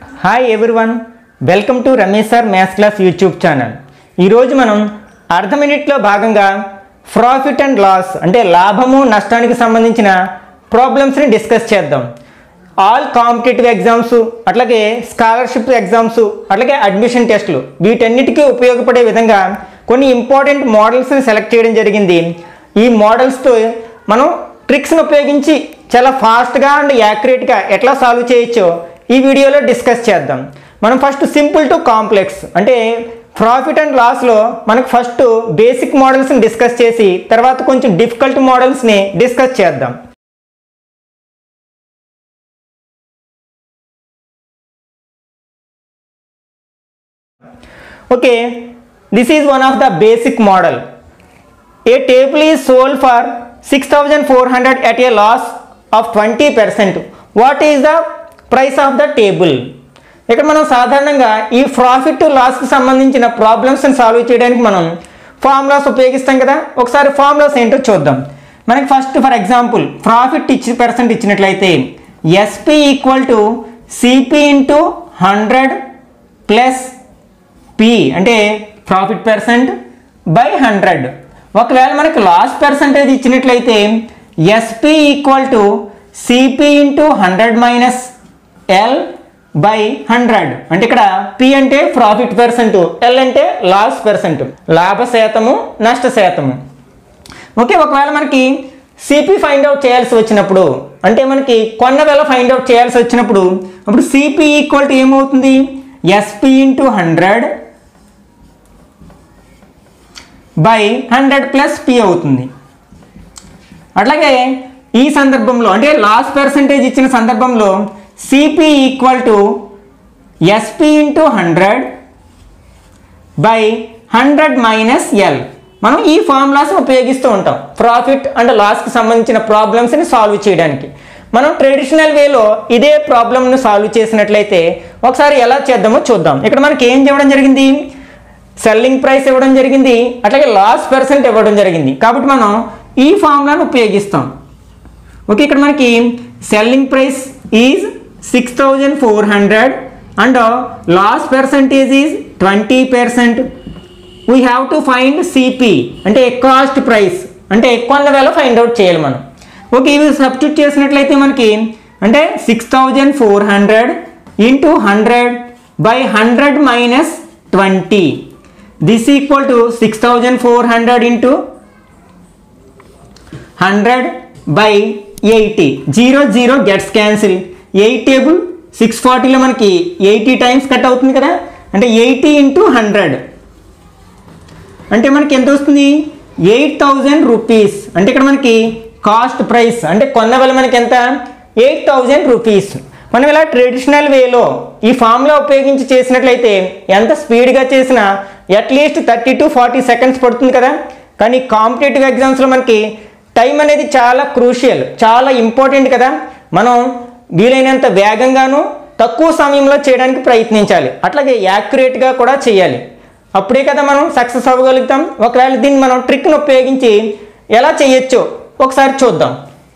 Hi everyone welcome to Ramesh sir maths class YouTube channel ఈరోజు మనం అర్ధ మినిట్లో భాగంగా ప్రాఫిట్ అండ్ లాస్ అంటే లాభము నష్టానికి సంబంధించిన ప్రాబ్లమ్స్ని డిస్కస్ చేద్దాం ఆల్ కాంపిటేటివ్ ఎగ్జామ్స్ అట్లాగే స్కాలర్షిప్ ఎగ్జామ్స్ అట్లాగే అడ్మిషన్ టెస్టులు వీటన్నిటికీ ఉపయోగపడే విధంగా కొన్ని ఇంపార్టెంట్ మోడల్స్ని సెలెక్ట్ చేయడం జరిగింది ఈ మోడల్స్తో మనం ట్రిక్స్ని ఉపయోగించి చాలా ఫాస్ట్గా అండ్ యాక్యురేట్గా ఎట్లా సాల్వ్ చేయొచ్చో ఈ వీడియోలో డిస్కస్ చేద్దాం మనం ఫస్ట్ సింపుల్ టు కాంప్లెక్స్ అంటే ప్రాఫిట్ అండ్ లాస్లో మనకు ఫస్ట్ బేసిక్ మోడల్స్ని డిస్కస్ చేసి తర్వాత కొంచెం డిఫికల్ట్ మోడల్స్ని డిస్కస్ చేద్దాం Okay, this is one of the basic model. A table is sold for 6400 at a loss of 20%. What is the price of the table? ఇక్కడ మనం సాధారణంగా ఈ ప్రాఫిట్ లాస్కి సంబంధించిన ప్రాబ్లమ్స్ని సాల్వ్ చేయడానికి మనం ఫార్ములాస్ ఉపయోగిస్తాం కదా ఒకసారి ఫార్ములాస్ ఏంటో చూద్దాం మనకి ఫస్ట్ ఫర్ ఎగ్జాంపుల్ ప్రాఫిట్ ఇచ్చి పర్సెంట్ ఇచ్చినట్లయితే SP equal to CP into hundred plus P అంటే ప్రాఫిట్ పర్సెంట్ బై హండ్రెడ్ ఒకవేళ మనకి లాస్ పర్సంటేజ్ ఇచ్చినట్లయితే SP equal to CP into hundred minus L by hundred అంటే ఇక్కడ పి అంటే ప్రాఫిట్ పర్సెంట్ ఎల్ అంటే లాస్ పర్సెంట్ లాభ శాతము నష్ట శాతము ఓకే ఒకవేళ మనకి సిపి ఫైండ్ అవుట్ చేయాల్సి వచ్చినప్పుడు అంటే మనకి కొన్న వేళ ఫైండ్ అవుట్ చేయాల్సి వచ్చినప్పుడు అప్పుడు సిపి ఈక్వల్ టు ఏమవుతుంది SP into hundred by hundred plus P అవుతుంది అట్లాగే ఈ సందర్భంలో అంటే లాస్ పర్సంటేజ్ ఇచ్చిన సందర్భంలో CP equal to SP into hundred by hundred minus L మనం ఈ ఫార్ములాస్ ఉపయోగిస్తూ ఉంటాం ప్రాఫిట్ అండ్ లాస్కి సంబంధించిన ప్రాబ్లమ్స్ని సాల్వ్ చేయడానికి మనం ట్రెడిషనల్ వేలో ఇదే ప్రాబ్లమ్ను సాల్వ్ చేసినట్లయితే ఒకసారి ఎలా చేద్దామో చూద్దాం ఇక్కడ మనకి ఏం ఇవ్వడం జరిగింది సెల్లింగ్ ప్రైస్ ఇవ్వడం జరిగింది అట్లాగే లాస్ పర్సెంట్ ఇవ్వడం జరిగింది కాబట్టి మనం ఈ ఫార్ములాను ఉపయోగిస్తాం ఓకే ఇక్కడ మనకి selling price is six thousand four hundred and loss percentage is twenty percent we have to find CP అంటే కాస్ట్ ప్రైస్ అంటే ఎక్కువ వేళ ఫైండ్ అవుట్ చేయాలి మనం ఓకే ఇవి సబ్స్టిట్యూట్ చేసినట్లయితే మనకి అంటే six thousand four hundred into hundred by hundred minus twenty this equal to six thousand four hundred into hundred by eighty zero zero gets cancel eight table six ఫార్టీలో మనకి eighty times cut అవుతుంది కదా అంటే eighty into hundred అంటే మనకి ఎంత వస్తుంది eight thousand rupees అంటే ఇక్కడ మనకి కాస్ట్ ప్రైస్ అంటే కొన్న వల్ల మనకి ఎంత ఎయిట్ థౌజండ్ రూపీస్ మనం ఇలా ట్రెడిషనల్ వేలో ఈ ఫామ్లో ఉపయోగించి చేసినట్లయితే ఎంత స్పీడ్గా చేసినా at least thirty to forty seconds పడుతుంది కదా కానీ కాంపిటేటివ్ ఎగ్జామ్స్లో మనకి టైం అనేది చాలా క్రూషియల్ చాలా ఇంపార్టెంట్ కదా మనం వీలైనంత వేగంగాను తక్కువ సమయంలో చేయడానికి ప్రయత్నించాలి అట్లాగే యాక్యురేట్గా కూడా చేయాలి అప్పుడే కదా మనం సక్సెస్ అవ్వగలుగుతాం ఒకవేళ దీన్ని మనం ట్రిక్ను ఉపయోగించి ఎలా చేయొచ్చో ఒకసారి చూద్దాం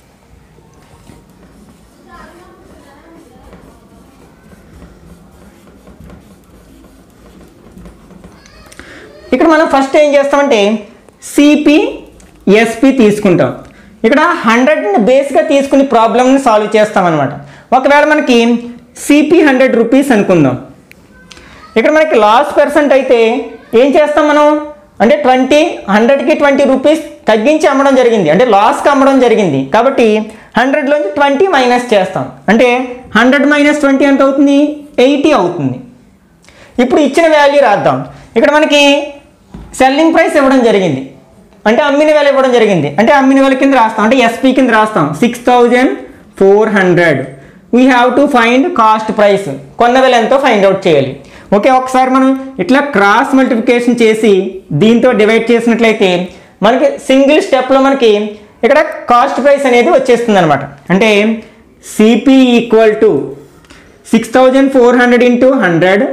ఇక్కడ మనం ఫస్ట్ ఏం చేస్తామంటే సిపి ఎస్పి తీసుకుంటాం ఇక్కడ హండ్రెడ్ని బేస్గా తీసుకుని ప్రాబ్లమ్ని సాల్వ్ చేస్తామన్నమాట ఒకవేళ మనకి సిపి హండ్రెడ్ రూపీస్ అనుకుందాం ఇక్కడ మనకి లాస్ పర్సెంట్ అయితే ఏం చేస్తాం మనం అంటే ట్వంటీ హండ్రెడ్కి ట్వంటీ రూపీస్ తగ్గించి అమ్మడం జరిగింది అంటే లాస్కి అమ్మడం జరిగింది కాబట్టి హండ్రెడ్లోంచి ట్వంటీ మైనస్ చేస్తాం అంటే హండ్రెడ్ మైనస్ ట్వంటీ ఎంత అవుతుంది ఎయిటీ అవుతుంది ఇప్పుడు ఇచ్చిన వాల్యూ రాద్దాం ఇక్కడ మనకి సెల్లింగ్ ప్రైస్ ఇవ్వడం జరిగింది అంటే అమ్మిన వేల ఇవ్వడం జరిగింది అంటే అమ్మిన వేల కింద రాస్తాం అంటే ఎస్పీ కింద రాస్తాం six thousand four hundred we have to find cost price కొన్న వేల ఎంతో ఫైండ్ అవుట్ చేయాలి ఓకే ఒకసారి మనం ఇట్లా క్రాస్ మల్టిప్లికేషన్ చేసి దీంతో డివైడ్ చేసినట్లయితే మనకి సింగిల్ స్టెప్లో మనకి ఇక్కడ కాస్ట్ ప్రైస్ అనేది వచ్చేస్తుంది అనమాట అంటే CP equal to six thousand four hundred into hundred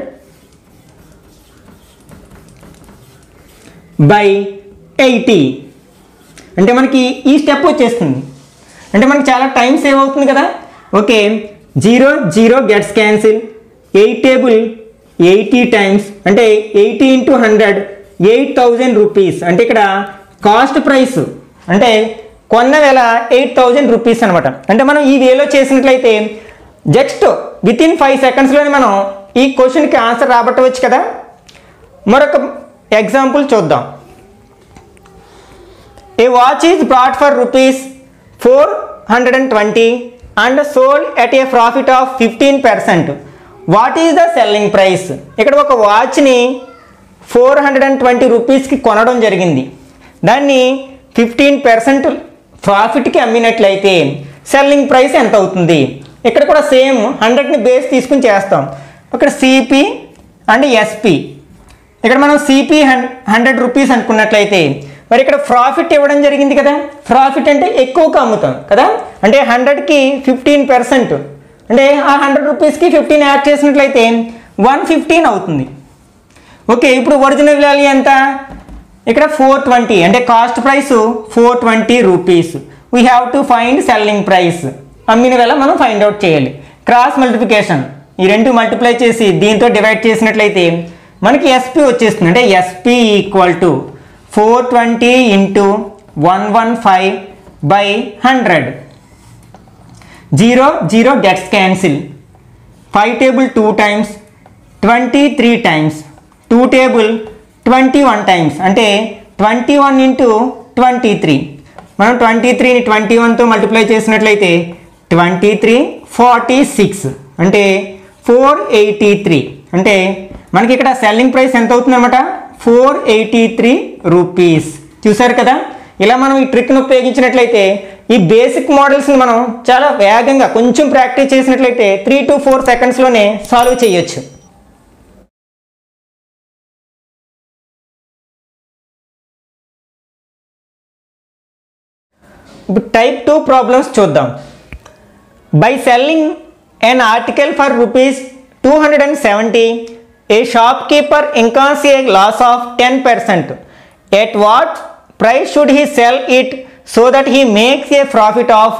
by eighty అంటే మనకి ఈ స్టెప్ వచ్చేస్తుంది అంటే మనకి చాలా టైం సేవ్ అవుతుంది కదా okay zero zero gets cancel eight table eighty times అంటే eighty into hundred eight thousand rupees అంటే ఇక్కడ కాస్ట్ ప్రైస్ అంటే కొన్న వేల ఎయిట్ థౌజండ్ రూపీస్ అనమాట అంటే మనం ఈ వేలో చేసినట్లయితే జస్ట్ విత్ ఇన్ ఫైవ్ సెకండ్స్లోనే మనం ఈ క్వశ్చన్కి ఆన్సర్ రాబట్టవచ్చు కదా మరొక ఎగ్జాంపుల్ చూద్దాం A watch is brought for rupees 420 and sold at a profit of 15%. What is the selling price ఇక్కడ ఒక వాచ్ని ఫోర్ హండ్రెడ్ అండ్ ట్వంటీ రూపీస్కి కొనడం జరిగింది దాన్ని ఫిఫ్టీన్ పర్సెంట్ ప్రాఫిట్కి అమ్మినట్లయితే సెల్లింగ్ ప్రైస్ ఎంత అవుతుంది ఇక్కడ కూడా సేమ్ హండ్రెడ్ని బేస్ తీసుకుని చేస్తాం ఇక్కడ సిపి అండ్ ఎస్పి ఇక్కడ మనం సిపి హండ్రెడ్ రూపీస్ అనుకున్నట్లయితే మరి ఇక్కడ ప్రాఫిట్ ఇవ్వడం జరిగింది కదా ప్రాఫిట్ అంటే ఎక్కువగా అమ్ముతాం కదా అంటే హండ్రెడ్కి ఫిఫ్టీన్ పర్సెంట్ అంటే ఆ హండ్రెడ్ రూపీస్కి ఫిఫ్టీన్ యాడ్ చేసినట్లయితే వన్ ఫిఫ్టీన్ అవుతుంది ఓకే ఇప్పుడు ఒరిజినల్ వాల్యూ ఎంత ఇక్కడ ఫోర్ ట్వంటీ అంటే cost price four twenty rupees we have to find selling price అమ్మిన వేళ మనం ఫైండ్ అవుట్ చేయాలి క్రాస్ మల్టిప్లికేషన్ ఈ రెండు మల్టిప్లై చేసి దీంతో డివైడ్ చేసినట్లయితే మనకి ఎస్పి వచ్చేస్తుంది అంటే SP equal to four twenty into one one five by hundred zero zero gets cancel five table two times twenty three times two table twenty one times అంటే twenty one into twenty three మనం twenty త్రీని twenty వన్తో multiply చేసినట్లయితే twenty three forty six అంటే four eighty three అంటే మనకి ఇక్కడ selling price ఎంత అవుతుందన్నమాట ఫోర్ ఎయిటీ త్రీ రూపీస్ చూసారు కదా ఇలా మనం ఈ ట్రిక్ను ఉపయోగించినట్లయితే ఈ బేసిక్ మోడల్స్ని మనం చాలా వేగంగా కొంచెం ప్రాక్టీస్ చేసినట్లయితే త్రీ టు ఫోర్ సెకండ్స్లోనే సాల్వ్ చేయొచ్చు ఇప్పుడు టైప్ టూ ప్రాబ్లమ్స్ చూద్దాం by selling an article for rupees 270 a shopkeeper incurs a loss of 10% at what price should he sell it so that he makes a profit of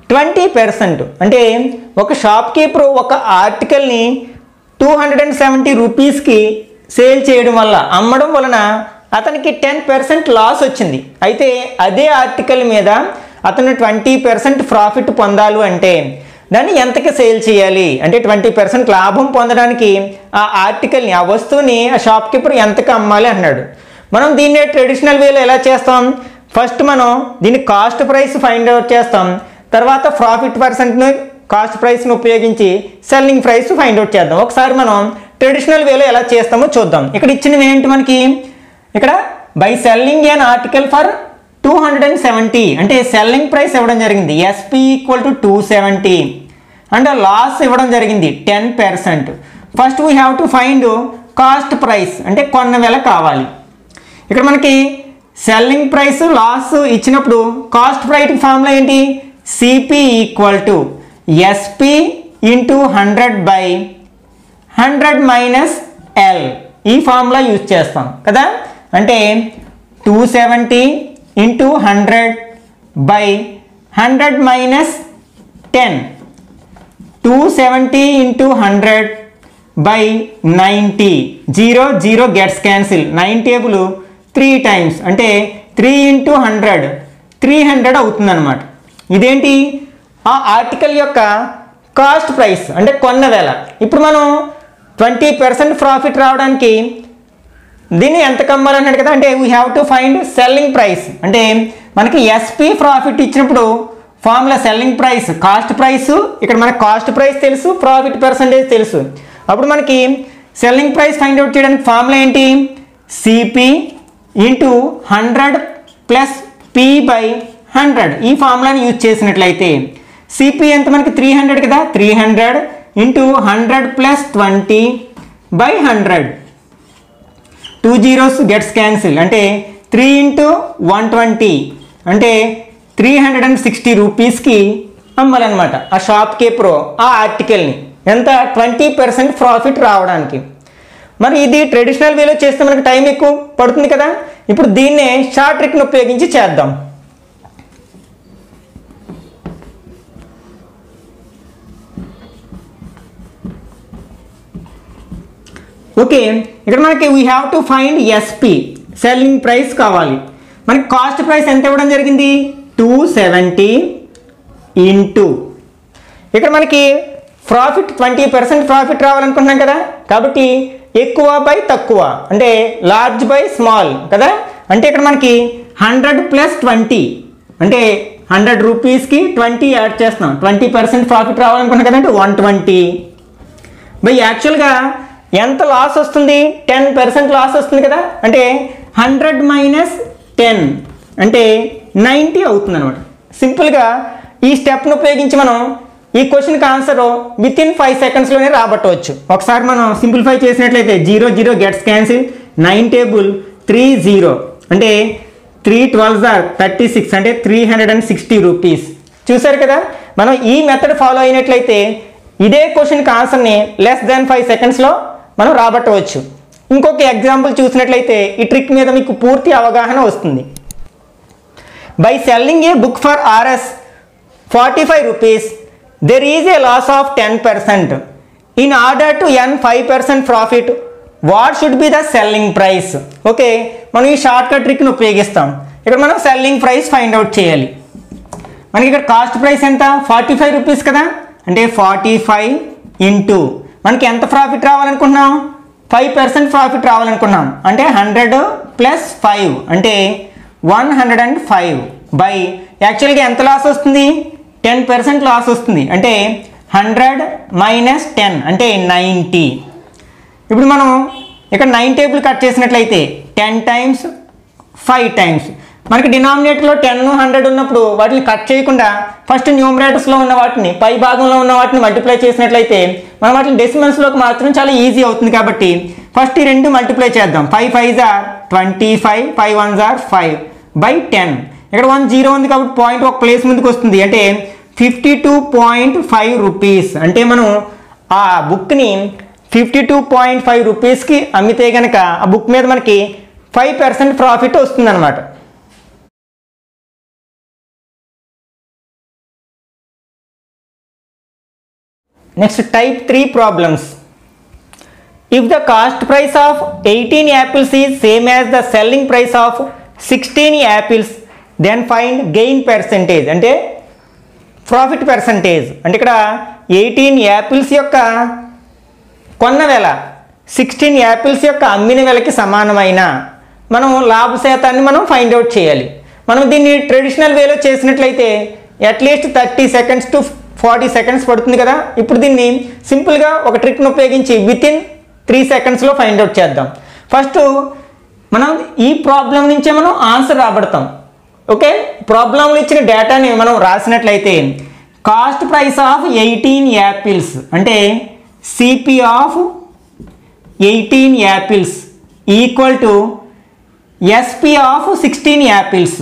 20% అంటే ఒక shopkeeper ఒక ఆర్టికల్ని two hundred and seventy రూపీస్కి sale చేయడం వల్ల అమ్మడం వలన అతనికి టెన్ పర్సెంట్ లాస్ వచ్చింది అయితే అదే ఆర్టికల్ మీద అతను ట్వంటీ పర్సెంట్ ప్రాఫిట్ పొందాలి అంటే దాన్ని ఎంతకి సేల్ చేయాలి అంటే ట్వంటీ పర్సెంట్ లాభం పొందడానికి ఆ ఆర్టికల్ని ఆ వస్తువుని ఆ షాప్ కీపర్ ఎంతకి అమ్మాలి అన్నాడు మనం దీన్ని ట్రెడిషనల్ వేలో ఎలా చేస్తాం ఫస్ట్ మనం దీని కాస్ట్ ప్రైస్ ఫైండ్ అవుట్ చేస్తాం తర్వాత ప్రాఫిట్ పర్సెంట్ని కాస్ట్ ప్రైస్ని ఉపయోగించి సెల్లింగ్ ప్రైస్ ఫైండ్ అవుట్ చేద్దాం ఒకసారి మనం ట్రెడిషనల్ వేలో ఎలా చేస్తామో చూద్దాం ఇక్కడ ఇచ్చినవి ఏంటి మనకి ఇక్కడ by selling an article for two hundred and seventy అంటే సెల్లింగ్ ప్రైస్ ఇవ్వడం జరిగింది SP equal to two seventy and loss ఇవ్వడం జరిగింది ten percent first we have to find cost price అంటే కొన్న వేల కావాలి ఇక్కడ మనకి సెల్లింగ్ ప్రైస్ లాస్ ఇచ్చినప్పుడు కాస్ట్ ప్రైస్ ఫార్ములా ఏంటి CP equal to SP into hundred by hundred minus L ఈ ఫార్ములా యూజ్ చేస్తాం కదా అంటే two seventy into hundred by hundred minus ten two seventy into hundred by ninety zero zero gets cancel nine table three times అంటే three into hundred three hundred అవుతుందన్నమాట ఇదేంటి ఆ article యొక్క cost price అంటే కొన్న వేల ఇప్పుడు మనం ట్వంటీ పర్సెంట్ ప్రాఫిట్ రావడానికి దీన్ని ఎంత కమ్మాలన్నాడు కదా అంటే we have to find selling price అంటే మనకి ఎస్పీ ప్రాఫిట్ ఇచ్చినప్పుడు formula selling price cost price ఇక్కడ మనకి కాస్ట్ ప్రైస్ తెలుసు ప్రాఫిట్ పర్సంటేజ్ తెలుసు అప్పుడు మనకి సెల్లింగ్ ప్రైస్ ఫైండ్ అవుట్ చేయడానికి ఫార్ములా ఏంటి CP into hundred plus P by hundred ఈ ఫార్ములాని యూజ్ చేసినట్లయితే సిపి ఎంత మనకి త్రీ హండ్రెడ్ కదా three hundred into hundred plus twenty by hundred two zeros gets cancel అంటే త్రీ ఇంటూ వన్ ట్వంటీ అంటే త్రీ హండ్రెడ్ అండ్ సిక్స్టీ రూపీస్కి అమ్మాలన్నమాట ఆ షాప్ కీపర్ ఆ ఆర్టికల్ని ఎంత ట్వంటీ పర్సెంట్ ప్రాఫిట్ రావడానికి మరి ఇది ట్రెడిషనల్ వేలో చేస్తే మనకి టైం ఎక్కువ పడుతుంది కదా ఇప్పుడు దీన్నే షార్ట్ ట్రిక్ని ఉపయోగించి చేద్దాం ఓకే ఇక్కడ మనకి we have to find SP selling price కావాలి మనకి కాస్ట్ ప్రైస్ ఎంత ఇవ్వడం జరిగింది టూ సెవెంటీ ఇంటూ ఇక్కడ మనకి ప్రాఫిట్ ట్వంటీ పర్సెంట్ ప్రాఫిట్ రావాలనుకుంటున్నాం కదా కాబట్టి ఎక్కువ బై తక్కువ అంటే లార్జ్ బై స్మాల్ కదా అంటే ఇక్కడ మనకి హండ్రెడ్ ప్లస్ ట్వంటీ అంటే హండ్రెడ్ రూపీస్కి ట్వంటీ యాడ్ చేస్తున్నాం ట్వంటీ పర్సెంట్ ప్రాఫిట్ రావాలనుకున్నాం కదంటే వన్ ట్వంటీ బై యాక్చువల్గా ఎంత లాస్ వస్తుంది టెన్ పర్సెంట్ లాస్ వస్తుంది కదా అంటే హండ్రెడ్ మైనస్ టెన్ అంటే నైంటీ అవుతుంది అనమాట సింపుల్గా ఈ స్టెప్ను ఉపయోగించి మనం ఈ క్వశ్చన్కి ఆన్సర్ విత్ ఇన్ ఫైవ్ సెకండ్స్లోనే రాబట్టవచ్చు ఒకసారి మనం సింప్లిఫై చేసినట్లయితే zero zero gets cancel nine table three zero అంటే three twelve or thirty six అంటే three hundred and sixty rupees చూసారు కదా మనం ఈ మెథడ్ ఫాలో అయినట్లయితే ఇదే క్వశ్చన్కి ఆన్సర్ని లెస్ దాన్ ఫైవ్ సెకండ్స్లో మనం రాబట్టవచ్చు ఇంకొక ఎగ్జాంపుల్ చూసినట్లయితే ఈ ట్రిక్ మీద మీకు పూర్తి అవగాహన వస్తుంది by selling a book for RS forty five rupees there is a loss of ten percent in order to earn five percent profit what should be the selling price okay మనం ఈ short cut ట్రిక్ని ఉపయోగిస్తాం ఇక్కడ మనం selling price find out చేయాలి మనకి ఇక్కడ cost price ఎంత forty five rupees కదా అంటే ఫార్టీ ఫైవ్ ఇంటూ మనకి ఎంత ప్రాఫిట్ రావాలనుకుంటున్నాం ఫైవ్ పర్సెంట్ ప్రాఫిట్ రావాలనుకున్నాం అంటే హండ్రెడ్ ప్లస్ ఫైవ్ అంటే one hundred and five by యాక్చువల్గా ఎంత లాస్ వస్తుంది టెన్ పర్సెంట్ లాస్ వస్తుంది అంటే హండ్రెడ్ మైనస్ టెన్ అంటే నైంటీ ఇప్పుడు మనం ఇక్కడ నైన్ టేబుల్ కట్ చేసినట్లయితే టెన్ టైమ్స్ ఫైవ్ టైమ్స్ మనకి డినామినేటర్లో టెన్ హండ్రెడ్ ఉన్నప్పుడు వాటిని కట్ చేయకుండా ఫస్ట్ న్యూమరేటర్స్లో ఉన్న వాటిని పై భాగంలో ఉన్న వాటిని మల్టిప్లై చేసినట్లయితే మనం వాటిని డెసిమల్స్లోకి మార్చడం చాలా ఈజీ అవుతుంది కాబట్టి ఫస్ట్ ఈ రెండు మల్టిప్లై చేద్దాం five five are twenty five five one are five by ten ఇక్కడ వన్ జీరో ఉంది కాబట్టి పాయింట్ ఒక ప్లేస్ ముందుకు వస్తుంది అంటే fifty two point five rupees అంటే మనం ఆ బుక్ని ఫిఫ్టీ టూ పాయింట్ ఫైవ్ రూపీస్కి అమ్మితే కనుక ఆ బుక్ మీద మనకి ఫైవ్ పర్సెంట్ ప్రాఫిట్ వస్తుందన్నమాట next type three problems if the cost price of eighteen apples is same as the selling price of sixteen apples then find gain percentage అంటే profit percentage అంటే ఇక్కడ ఎయిటీన్ యాపిల్స్ యొక్క కొన్న వెల sixteen apples యొక్క అమ్మిన వెలకి సమానమైన మనం లాభ శాతాన్ని మనం ఫైండ్ అవుట్ చేయాలి మనం దీన్ని ట్రెడిషనల్ వేలో చేసినట్లయితే at least thirty seconds to forty seconds పడుతుంది కదా ఇప్పుడు దీన్ని సింపుల్గా ఒక ట్రిక్ను ఉపయోగించి విత్ ఇన్ త్రీ సెకండ్స్లో ఫైండ్ అవుట్ చేద్దాం ఫస్ట్ మనం ఈ ప్రాబ్లం నుంచే మనం ఆన్సర్ రాబడతాం ఓకే ప్రాబ్లంలో ఇచ్చిన డేటాని మనం రాసినట్లయితే cost price of eighteen apples అంటే CP of eighteen apples equal to SP of sixteen apples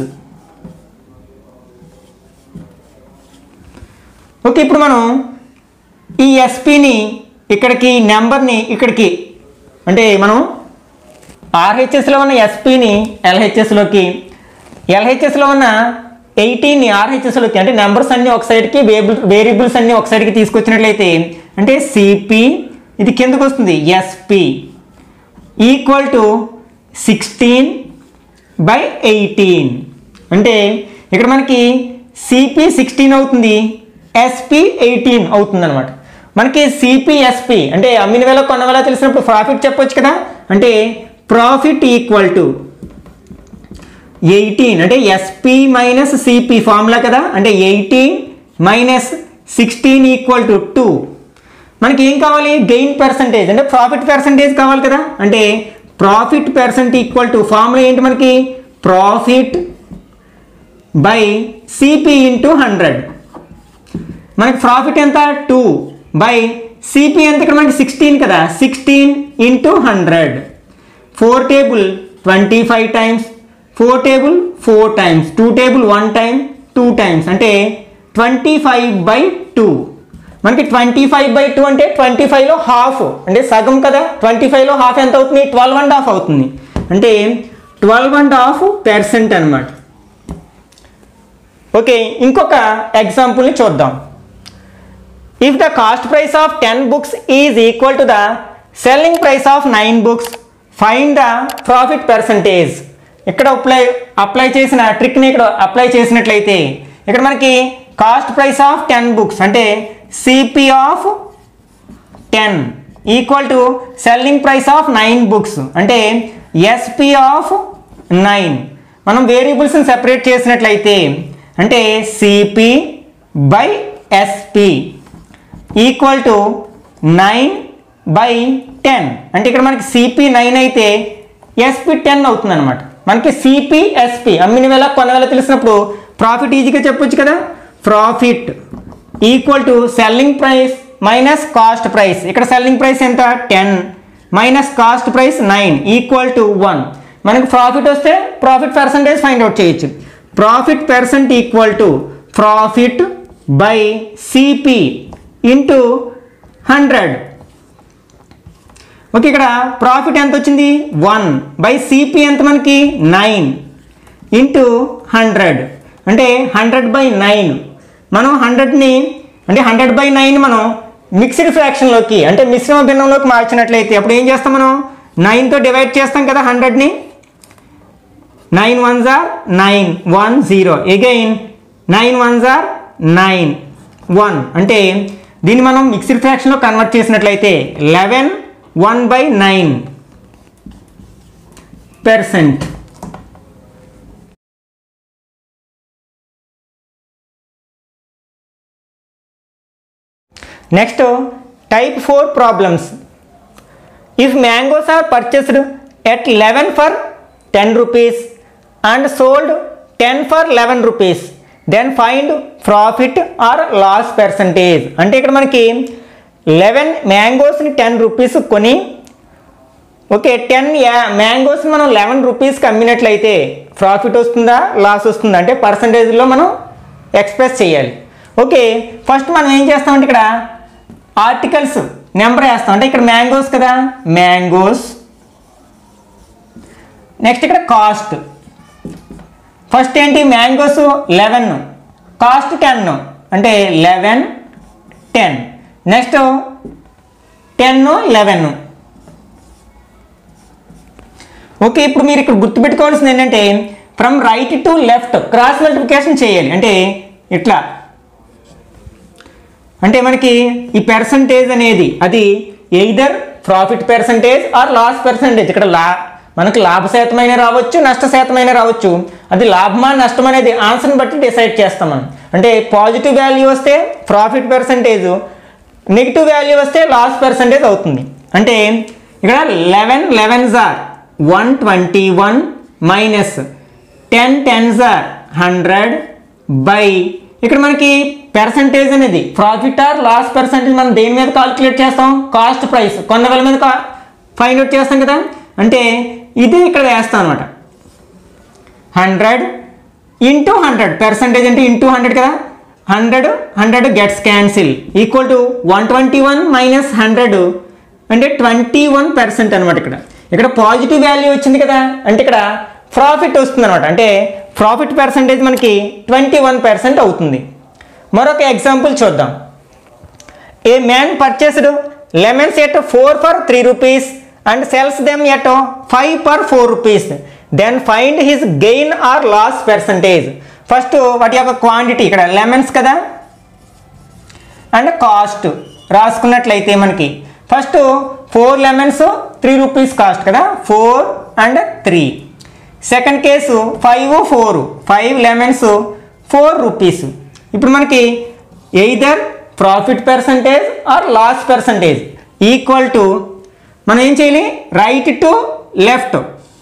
okay ఇప్పుడు మనం ఈ ఎస్పిని ఇక్కడికి నెంబర్ని ఇక్కడికి అంటే మనం ఆర్హెచ్ఎస్లో ఉన్న ఎస్పిని ఎల్హెచ్ఎస్లోకి ఎల్హెచ్ఎస్లో ఉన్న ఎయిటీన్ని ఆర్హెచ్ఎస్లోకి అంటే నెంబర్స్ అన్నీ ఒక సైడ్కి వేరియబుల్ వేరియబుల్స్ అన్నీ ఒక సైడ్కి తీసుకొచ్చినట్లయితే అంటే సిపి ఇది కిందకు వస్తుంది SP equal to sixteen by eighteen అంటే ఇక్కడ మనకి సిపి సిక్స్టీన్ అవుతుంది ఎస్పి ఎయిటీన్ అవుతుంది అనమాట మనకి సిపిఎస్పి అంటే అమ్మిన వేల కొన్న వేల తెలిసినప్పుడు ప్రాఫిట్ చెప్పొచ్చు కదా అంటే ప్రాఫిట్ ఈక్వల్ టు ఎయిటీన్ అంటే ఎస్పి మైనస్ సిపి ఫార్ములా కదా అంటే eighteen minus sixteen equal to two మనకి ఏం కావాలి గెయిన్ పర్సంటేజ్ అంటే ప్రాఫిట్ పర్సంటేజ్ కావాలి కదా అంటే profit percent equal to formula ఏంటి మనకి profit by CP into hundred మనకి ప్రాఫిట్ ఎంత టూ బై సిపి ఎంత ఇక్కడ మనకి సిక్స్టీన్ కదా sixteen into hundred four table twenty five times four table four times two table one time two times అంటే twenty five by two మనకి twenty five by two అంటే twenty ఫైవ్లో half అంటే సగం కదా ట్వంటీ ఫైవ్లో హాఫ్ ఎంత అవుతుంది ట్వెల్వ్ అండ్ హాఫ్ అవుతుంది అంటే ట్వెల్వ్ అండ్ హాఫ్ పర్సెంట్ అనమాట ఓకే ఇంకొక ఎగ్జాంపుల్ని చూద్దాం if the cost price of ten books is equal to the selling price of nine books find the profit percentage ఇక్కడ అప్లై అప్లై చేసిన ట్రిక్ని ఇక్కడ అప్లై చేసినట్లయితే ఇక్కడ మనకి cost price of ten books అంటే CP of ten equal to selling price of nine books అంటే SP of nine మనం వేరియబుల్స్ని సెపరేట్ చేసినట్లయితే అంటే CP by SP equal to nine by ten అంటే ఇక్కడ మనకి సిపి నైన్ అయితే ఎస్పి టెన్ అవుతుంది అనమాట మనకి సిపి ఎస్పి అమ్మిన వేళ కొన వేళ తెలిసినప్పుడు ప్రాఫిట్ ఈజీగా చెప్పొచ్చు కదా profit equal to selling price minus cost price ఇక్కడ సెల్లింగ్ ప్రైస్ ఎంత ten minus cost price nine equal to one మనకు ప్రాఫిట్ వస్తే ప్రాఫిట్ పర్సంటేజ్ ఫైండ్ అవుట్ చేయొచ్చు profit percent equal to profit by CP into hundred okay ఇక్కడ profit ఎంత వచ్చింది one by CP ఎంత మనకి నైన్ ఇంటూ హండ్రెడ్ అంటే హండ్రెడ్ బై నైన్ మనం హండ్రెడ్ని అంటే హండ్రెడ్ బై నైన్ మనం మిక్స్డ్ ఫ్రాక్షన్లోకి అంటే మిశ్రమ భిన్నంలోకి మార్చినట్లయితే అప్పుడు ఏం చేస్తాం మనం నైన్తో డివైడ్ చేస్తాం కదా హండ్రెడ్ని nine one are nine one zero again nine one are nine one అంటే దీన్ని మనం మిక్స్డ్ ఫ్రాక్షన్లో కన్వర్ట్ చేసినట్లయితే eleven one by nine percent next type four problems if mangoes are purchased at eleven for ten rupees and sold ten for eleven rupees then find profit or loss percentage అంటే ఇక్కడ మనకి eleven మ్యాంగోస్ని ten rupees కొని okay ten యా mangoes మనం eleven రూపీస్కి అమ్మినట్లయితే profit వస్తుందా loss వస్తుందా అంటే పర్సంటేజ్లో మనం ఎక్స్ప్రెస్ చేయాలి ఓకే ఫస్ట్ మనం ఏం చేస్తామంటే ఇక్కడ ఆర్టికల్స్ నెంబర్ వేస్తాం అంటే ఇక్కడ మ్యాంగోస్ కదా మ్యాంగోస్ నెక్స్ట్ ఇక్కడ కాస్ట్ ఫస్ట్ ఏంటి మ్యాంగోస్ లెవెన్ కాస్ట్ టెన్ అంటే eleven ten next ten eleven okay ఇప్పుడు మీరు ఇక్కడ గుర్తుపెట్టుకోవాల్సింది ఏంటంటే from right to left cross multiplication చేయాలి అంటే ఇట్లా అంటే మనకి ఈ పర్సంటేజ్ అనేది అది either profit percentage or loss percentage ఇక్కడ లా మనకు లాభ శాతమైన రావచ్చు నష్ట శాతమైన రావచ్చు అది లాభమా నష్టం అనేది ఆన్సర్ని బట్టి డిసైడ్ చేస్తాం మనం అంటే పాజిటివ్ వాల్యూ వస్తే ప్రాఫిట్ పర్సంటేజ్ నెగిటివ్ వాల్యూ వస్తే లాస్ పర్సంటేజ్ అవుతుంది అంటే ఇక్కడ eleven elevens or one twenty one minus ten tens or hundred by ఇక్కడ మనకి పర్సంటేజ్ అనేది ప్రాఫిట్ ఆర్ లాస్ పర్సంటేజ్ మనం దేని మీద కాల్కులేట్ చేస్తాం కాస్ట్ ప్రైస్ కొన్న వేల మీద ఫైండ్ అవుట్ చేస్తాం కదా అంటే ఇది ఇక్కడ వేస్తాం అనమాట హండ్రెడ్ ఇంటూ హండ్రెడ్ పర్సంటేజ్ అంటే ఇంటూ హండ్రెడ్ కదా hundred hundred gets cancel equal to one twenty one minus hundred అంటే ట్వంటీ వన్ పర్సెంట్ అనమాట ఇక్కడ ఇక్కడ పాజిటివ్ వాల్యూ వచ్చింది కదా అంటే ఇక్కడ ప్రాఫిట్ వస్తుంది అనమాట అంటే ప్రాఫిట్ పర్సంటేజ్ మనకి ట్వంటీ వన్ పర్సెంట్ అవుతుంది మరొక ఎగ్జాంపుల్ చూద్దాం a man purchased lemons at four for three rupees and sells them at five per four rupees then find his gain or loss percentage first వాటి యొక్క quantity ఇక్కడ lemons కదా and cost రాసుకున్నట్లయితే మనకి first four lemons three rupees cost కదా four and three second case five four five lemons four rupees ఇప్పుడు మనకి either profit percentage or loss percentage equal to మనం ఏం చేయాలి రైట్ టు లెఫ్ట్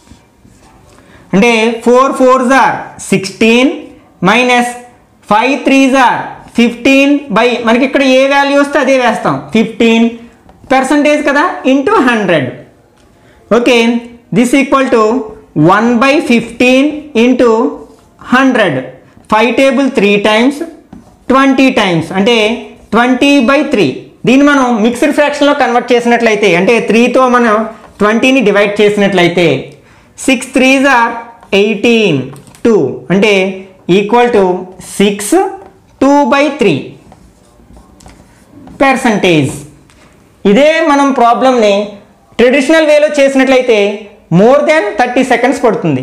అంటే four four are sixteen minus five three are fifteen by మనకి ఇక్కడ ఏ value వస్తే అదే వేస్తాం ఫిఫ్టీన్ పర్సంటేజ్ కదా into hundred okay this equal to one by fifteen into hundred five table three times twenty times అంటే twenty by three దీన్ని మనం మిక్స్డ్ ఫ్రాక్షన్లో కన్వర్ట్ చేసినట్లయితే అంటే త్రీతో మనం ట్వంటీని డివైడ్ చేసినట్లయితే six threes are eighteen two అంటే equal to six two by three percentage ఇదే మనం ప్రాబ్లమ్ని ట్రెడిషనల్ వేలో చేసినట్లయితే మోర్ దాన్ థర్టీ సెకండ్స్ పడుతుంది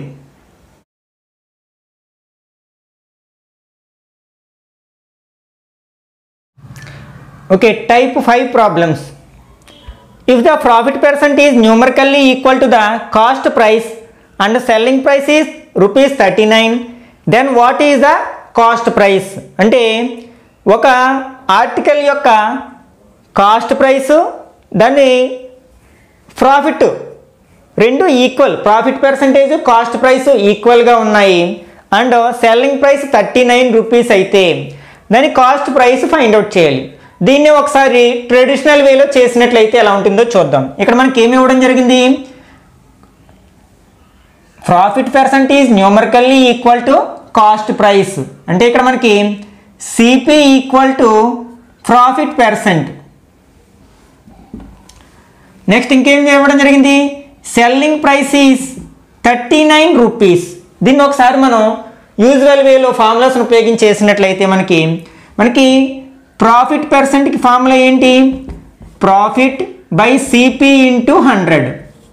okay type five problems if the profit percent is numerically equal to the cost price and selling price is rupees thirty nine then what is the cost price అంటే ఒక article యొక్క cost price దాన్ని profit రెండు equal profit percentage cost price ఈక్వల్గా ఉన్నాయి and selling price thirty nine rupees అయితే దాని cost price find out చేయాలి దీన్ని ఒకసారి ట్రెడిషనల్ వేలో చేసినట్లయితే ఎలా ఉంటుందో చూద్దాం ఇక్కడ మనకి ఏమి ఇవ్వడం జరిగింది profit percentage numerically equal to cost price అంటే ఇక్కడ మనకి CP equal to profit percent next ఇంకేం ఇవ్వడం జరిగింది selling price is thirty nine rupees దీన్ని ఒకసారి మనం యూజువల్ వేలో ఫార్ములాస్ని ఉపయోగించి చేసినట్లయితే మనకి మనకి ప్రాఫిట్ పర్సెంట్కి ఫార్ములా ఏంటి profit by CP into hundred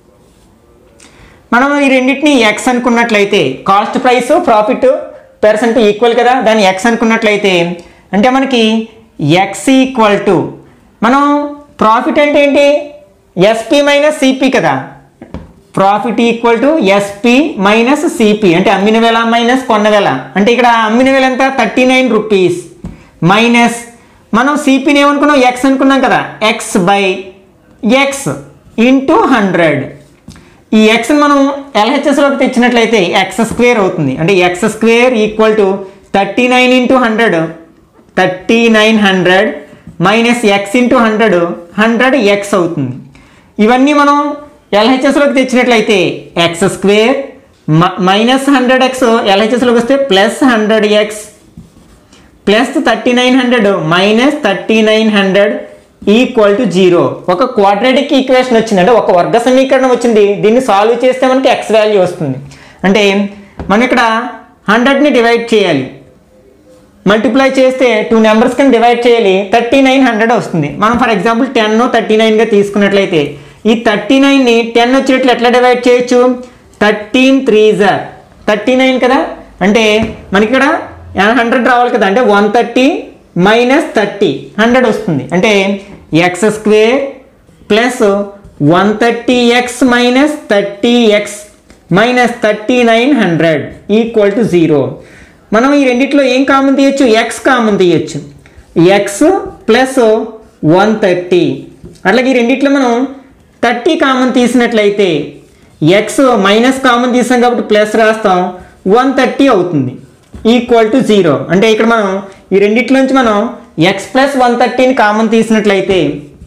మనం ఈ రెండింటిని ఎక్స్ అనుకున్నట్లయితే cost price profit percent equal కదా దాన్ని ఎక్స్ అనుకున్నట్లయితే అంటే మనకి ఎక్స్ ఈక్వల్ టు మనం ప్రాఫిట్ అంటే ఏంటి ఎస్పి మైనస్ సిపి కదా profit equal to SP minus CP అంటే అమ్మిన వేల మైనస్ కొన్న వేల అంటే ఇక్కడ అమ్మిన వేల ఎంత థర్టీ నైన్ రూపీస్ మైనస్ మనం సిపిని ఏమనుకున్నాం ఎక్స్ అనుకున్నాం కదా X by X into hundred ఈ ఎక్స్ని మనం ఎల్హెచ్ఎస్లోకి తెచ్చినట్లయితే ఎక్స్ స్క్వేర్ అవుతుంది అంటే X square equal to thirty nine into hundred thirty nine hundred minus X into hundred hundred X అవుతుంది ఇవన్నీ మనం ఎల్హెచ్ఎస్లోకి తెచ్చినట్లయితే X square minus hundred X ఎల్హెచ్ఎస్లోకి వస్తే plus hundred X plus thirty nine hundred minus thirty nine hundred equal to zero ఒక quadratic equation వచ్చింది అంటే ఒక వర్గ సమీకరణం వచ్చింది దీన్ని సాల్వ్ చేస్తే మనకి ఎక్స్ వాల్యూ వస్తుంది అంటే మనం ఇక్కడ హండ్రెడ్ని డివైడ్ చేయాలి మల్టిప్లై చేస్తే టూ నెంబర్స్ కింద డివైడ్ చేయాలి థర్టీ నైన్ హండ్రెడ్ వస్తుంది మనం ఫర్ ఎగ్జాంపుల్ టెన్ థర్టీ నైన్గా తీసుకున్నట్లయితే ఈ థర్టీ నైన్ని టెన్ వచ్చేట్లు ఎట్లా డివైడ్ చేయొచ్చు థర్టీన్ త్రీ జార్ థర్టీ నైన్ కదా అంటే మనకి ఇక్కడ హండ్రెడ్ రావాలి కదా అంటే one thirty minus thirty hundred వస్తుంది అంటే X square plus one thirty X minus thirty X minus thirty nine hundred equal to zero మనం ఈ రెండిట్లో ఏం కామన్ తీయచ్చు ఎక్స్ కామన్ తీయచ్చు ఎక్స్ ప్లస్ వన్ థర్టీ అట్లాగే ఈ రెండిట్లో మనం థర్టీ కామన్ తీసినట్లయితే ఎక్స్ మైనస్ కామన్ తీసాం కాబట్టి ప్లస్ రాస్తాం వన్ థర్టీ అవుతుంది ఈక్వల్ టు జీరో అంటే ఇక్కడ మనం ఈ రెండిట్లోంచి మనం ఎక్స్ ప్లస్ వన్ థర్టీని కామన్ తీసినట్లయితే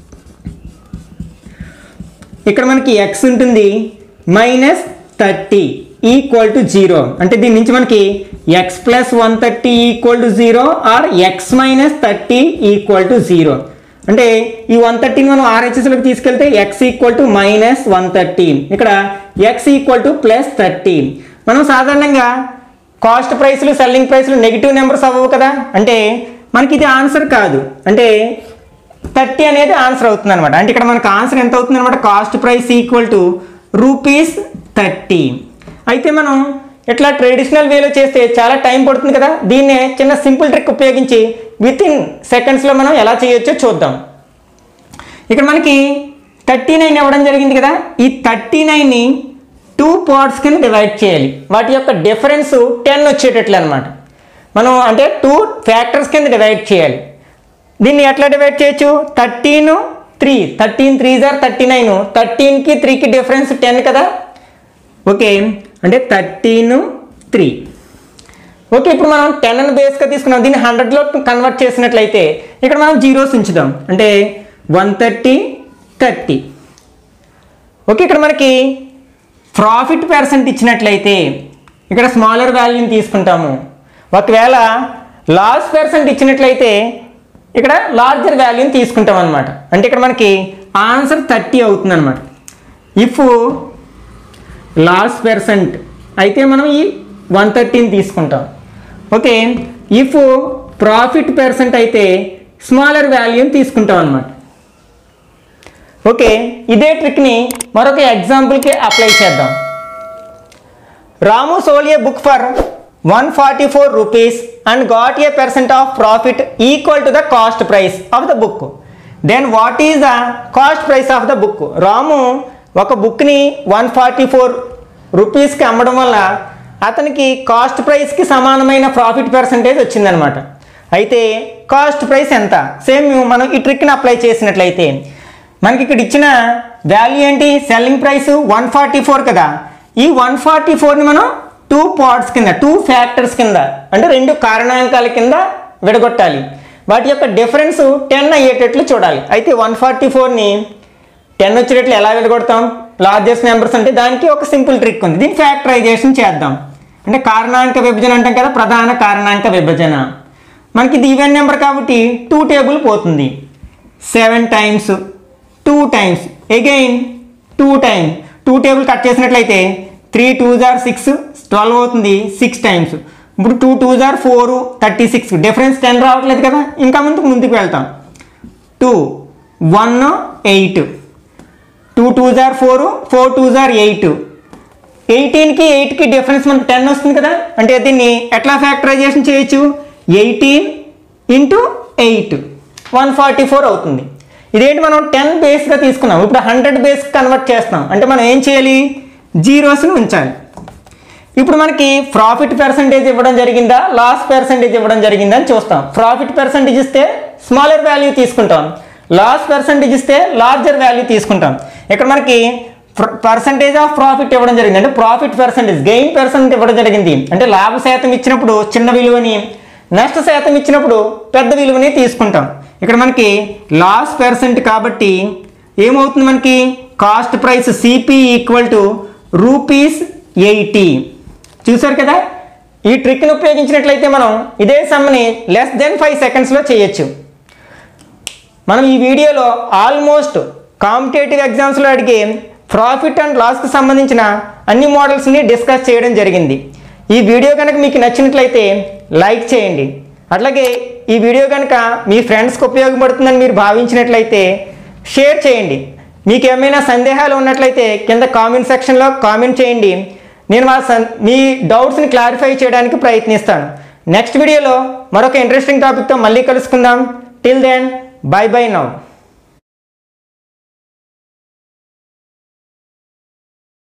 ఇక్కడ మనకి ఎక్స్ ఉంటుంది minus thirty equal to zero అంటే దీని నుంచి మనకి X plus one thirty equal to zero or X minus thirty equal to zero అంటే ఈ వన్ థర్టీని మనం ఆర్హెచ్ఎస్లోకి తీసుకెళ్తే X equal to minus one thirty ఇక్కడ X equal to plus thirty మనం సాధారణంగా కాస్ట్ ప్రైస్లు సెల్లింగ్ ప్రైస్లు నెగిటివ్ నెంబర్స్ అవ్వవు కదా అంటే మనకి ఇది ఆన్సర్ కాదు అంటే థర్టీ అనేది ఆన్సర్ అవుతుంది అనమాట అంటే ఇక్కడ మనకు ఆన్సర్ ఎంత అవుతుంది అనమాట cost price equal to rupees thirty అయితే మనం ఇట్లా ట్రెడిషనల్ వేలో చేస్తే చాలా టైం పడుతుంది కదా దీన్నే చిన్న సింపుల్ ట్రిక్ ఉపయోగించి విత్ ఇన్ సెకండ్స్లో మనం ఎలా చేయొచ్చో చూద్దాం ఇక్కడ మనకి థర్టీ నైన్ ఇవ్వడం జరిగింది కదా ఈ థర్టీ నైన్ని టూ పార్ట్స్ కింద డివైడ్ చేయాలి వాటి యొక్క డిఫరెన్స్ టెన్ వచ్చేటట్లు అనమాట మనం అంటే టూ ఫ్యాక్టర్స్ కింద డివైడ్ చేయాలి దీన్ని ఎట్లా డివైడ్ చేయొచ్చు థర్టీన్ త్రీ థర్టీన్ త్రీ జార్ థర్టీ నైన్ థర్టీన్కి త్రీకి డిఫరెన్స్ టెన్ కదా ఓకే అంటే థర్టీన్ త్రీ ఓకే ఇప్పుడు మనం టెన్ అని బేస్గా తీసుకున్నాం దీన్ని హండ్రెడ్లో కన్వర్ట్ చేసినట్లయితే ఇక్కడ మనం జీరోస్ ఉంచుదాం అంటే వన్ థర్టీ థర్టీ ఓకే ఇక్కడ మనకి ప్రాఫిట్ పర్సెంట్ ఇచ్చినట్లయితే ఇక్కడ స్మాలర్ వాల్యూని తీసుకుంటాము ఒకవేళ లాస్ పర్సెంట్ ఇచ్చినట్లయితే ఇక్కడ లార్జర్ వాల్యూని తీసుకుంటాం అనమాట అంటే ఇక్కడ మనకి ఆన్సర్ థర్టీ అవుతుంది అనమాట ఇఫ్ లాస్ పర్సెంట్ అయితే మనం ఈ వన్ థర్టీని తీసుకుంటాం ఓకే ఇఫ్ ప్రాఫిట్ పర్సెంట్ అయితే స్మాలర్ వాల్యూని తీసుకుంటాం అనమాట ఓకే ఇదే ట్రిక్ని మరొక ఎగ్జాంపుల్కి అప్లై చేద్దాం Ramu sold a book for one forty four rupees and got a percent of profit equal to the cost price of the book then what is the cost price of the book Ramu ఒక బుక్ని one forty four రూపీస్కి అమ్మడం వల్ల అతనికి cost ప్రైస్కి సమానమైన profit percentage వచ్చిందనమాట అయితే కాస్ట్ ప్రైస్ ఎంత సేమ్ మనం ఈ ట్రిక్ని అప్లై చేసినట్లయితే మనకి ఇక్కడ ఇచ్చిన వాల్యూ ఏంటి selling price one forty four కదా ఈ వన్ ఫార్టీ ఫోర్ని మనం టూ పార్ట్స్ కింద టూ ఫ్యాక్టర్స్ కింద అంటే రెండు కారణాంకాల కింద విడగొట్టాలి వాటి యొక్క డిఫరెన్స్ టెన్ అయ్యేటట్లు చూడాలి అయితే వన్ ఫార్టీ ఫోర్ని టెన్ వచ్చేటట్లు ఎలా విడగొడతాం లార్జెస్ట్ నెంబర్స్ అంటే దానికి ఒక సింపుల్ ట్రిక్ ఉంది దీన్ని ఫ్యాక్టరైజేషన్ చేద్దాం అంటే కారణాంక విభజన అంటాం కదా ప్రధాన కారణాంక విభజన మనకి ఇది ఈవెన్ నెంబర్ కాబట్టి టూ టేబుల్ పోతుంది seven times two times again two times two table cut చేసినట్లయితే త్రీ టూ జార్ సిక్స్ ట్వెల్వ్ అవుతుంది సిక్స్ టైమ్స్ ఇప్పుడు టూ టూ జార్ four thirty six difference ten రావట్లేదు కదా ఇంకా ముందుకు ముందుకు వెళ్తాం two one eight two two జార్ ఫోర్ ఫోర్ టూ జార్ ఎయిట్ ఎయిటీన్కి ఎయిట్కి డిఫరెన్స్ మనకు టెన్ వస్తుంది కదా అంటే దీన్ని ఎట్లా ఫ్యాక్టరైజేషన్ చేయొచ్చు eighteen into eight one forty four అవుతుంది ఇదేంటి మనం టెన్ బేస్గా తీసుకున్నాం ఇప్పుడు హండ్రెడ్ బేస్ కన్వర్ట్ చేస్తాం అంటే మనం ఏం చేయాలి జీరోస్ని ఉంచాలి ఇప్పుడు మనకి ప్రాఫిట్ పర్సంటేజ్ ఇవ్వడం జరిగిందా లాస్ పర్సంటేజ్ ఇవ్వడం జరిగిందా అని చూస్తాం ప్రాఫిట్ పర్సంటేజ్ ఇస్తే స్మాలర్ వాల్యూ తీసుకుంటాం లాస్ పర్సంటేజ్ ఇస్తే లార్జర్ వాల్యూ తీసుకుంటాం ఇక్కడ మనకి పర్సంటేజ్ ఆఫ్ ప్రాఫిట్ ఇవ్వడం జరిగింది అంటే ప్రాఫిట్ పర్సంటేజ్ గెయిన్ పర్సెంట్ ఇవ్వడం జరిగింది అంటే లాభ శాతం ఇచ్చినప్పుడు చిన్న విలువని నష్ట శాతం ఇచ్చినప్పుడు పెద్ద విలువని తీసుకుంటాం ఇక్కడ మనకి లాస్ పర్సెంట్ కాబట్టి ఏమవుతుంది మనకి cost price CP equal to rupees eighty చూసారు కదా ఈ ట్రిక్ని ఉపయోగించినట్లయితే మనం ఇదే సమ్ని లెస్ దెన్ ఫైవ్ సెకండ్స్లో చేయొచ్చు మనం ఈ వీడియోలో ఆల్మోస్ట్ కాంపిటేటివ్ ఎగ్జామ్స్లో అడిగే ప్రాఫిట్ అండ్ లాస్కి సంబంధించిన అన్ని మోడల్స్ని డిస్కస్ చేయడం జరిగింది ఈ వీడియో కనుక మీకు నచ్చినట్లయితే లైక్ చేయండి అట్లాగే ఈ వీడియో కనుక మీ ఫ్రెండ్స్కి ఉపయోగపడుతుందని మీరు భావించినట్లయితే షేర్ చేయండి మీకు ఏమైనా సందేహాలు ఉన్నట్లయితే కింద కామెంట్ సెక్షన్లో కామెంట్ చేయండి నేను మా సన్ మీ డౌట్స్ని క్లారిఫై చేయడానికి ప్రయత్నిస్తాను నెక్స్ట్ వీడియోలో మరొక ఇంట్రెస్టింగ్ టాపిక్తో మళ్ళీ కలుసుకుందాం till then bye bye now